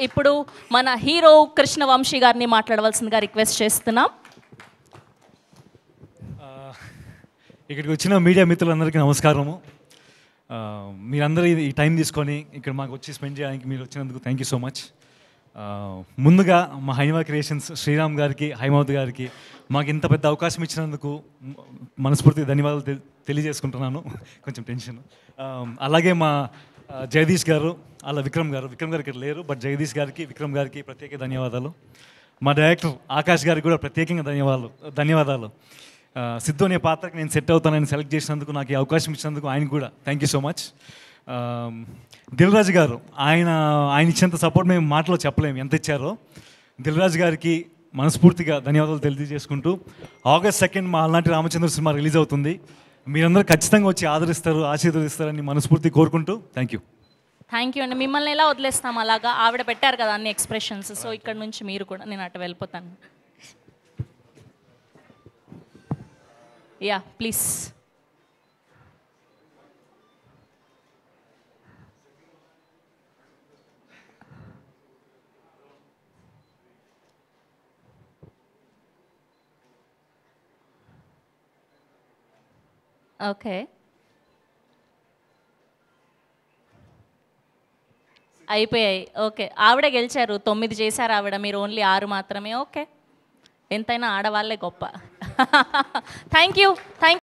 ఇప్పుడు మన హీరో కృష్ణవంశీ గారిని మాట్లాడవలసిందిగా రిక్వెస్ట్ చేస్తున్నాం ఇక్కడికి వచ్చిన మీడియా మిత్రులందరికీ నమస్కారము ఆ, మీరందరూ ఇది- ఈ టైం తీసుకొని ఇక్కడ మాకు వచ్చి స్పెండ్ చేయడానికి మీరు వచ్చినందుకు థ్యాంక్ యూ సో మచ్ ఆ, ముందుగా మా హైమా క్రియేషన్స్ శ్రీరామ్ గారికి హైమావత్ గారికి మాకు ఇంత పెద్ద అవకాశం ఇచ్చినందుకు మ- మనస్ఫూర్తిగా ధన్యవాదాలు తె- తెలియజేసుకుంటున్నాను కొంచెం టెన్షన్ ఆ, అలాగే మా ఆ, జగదీష్ గారు అలా విక్రమ్ గారు విక్రమ్ గారు ఇక్కడ లేరు బట్ జగదీష్ గారికి విక్రమ్ గారికి ప్రత్యేక ధన్యవాదాలు మా డైరెక్టర్ ఆకాష్ గారికి కూడా ప్రత్యేకంగా ధన్యవాదాలు ధన్యవాదాలు ఆ, సిద్ధు అనే పాత్రకి నేను సెట్ అవుతానని సెలెక్ట్ చేసినందుకు నాకు ఈ అవకాశం ఇచ్చినందుకు ఆయనకు కూడా thank you so much Dil Raju గారు ఆయన ఆయన ఇచ్చేంత సపోర్ట్ మేము మాటలో చెప్పలేము ఎంత ఇచ్చారో దిల్ రాజు గారికి మనస్ఫూర్తిగా ధన్యవాదాలు తెలియజేసుకుంటూ ఆగస్ట్ సెకండ్ మా అలాంటి రామచంద్ర సినిమా రిలీజ్ అవుతుంది మీరందరూ ఖచ్చితంగా వచ్చి ఆదరిస్తారు ఆశీర్వదిస్తారని మనస్ఫూర్తి కోరుకుంటూ థ్యాంక్ యూ థ్యాంక్ యూ అండి మిమ్మల్ని ఎలా వదిలేస్తాం అలాగా ఆవిడ పెట్టారు కదా అన్ని ఎక్స్ప్రెషన్స్ సో ఇక్కడ నుంచి మీరు కూడా నేను అటు వెళ్ళిపోతాను యా ప్లీజ్ ఓకే అయిపోయాయి ఓకే ఆవిడ గెలిచారు తొమ్మిది చేశారు ఆవిడ మీరు ఓన్లీ ఆరు మాత్రమే ఓకే ఎంతైనా ఆడవాళ్ళే గొప్ప థ్యాంక్ యూ థ్యాంక్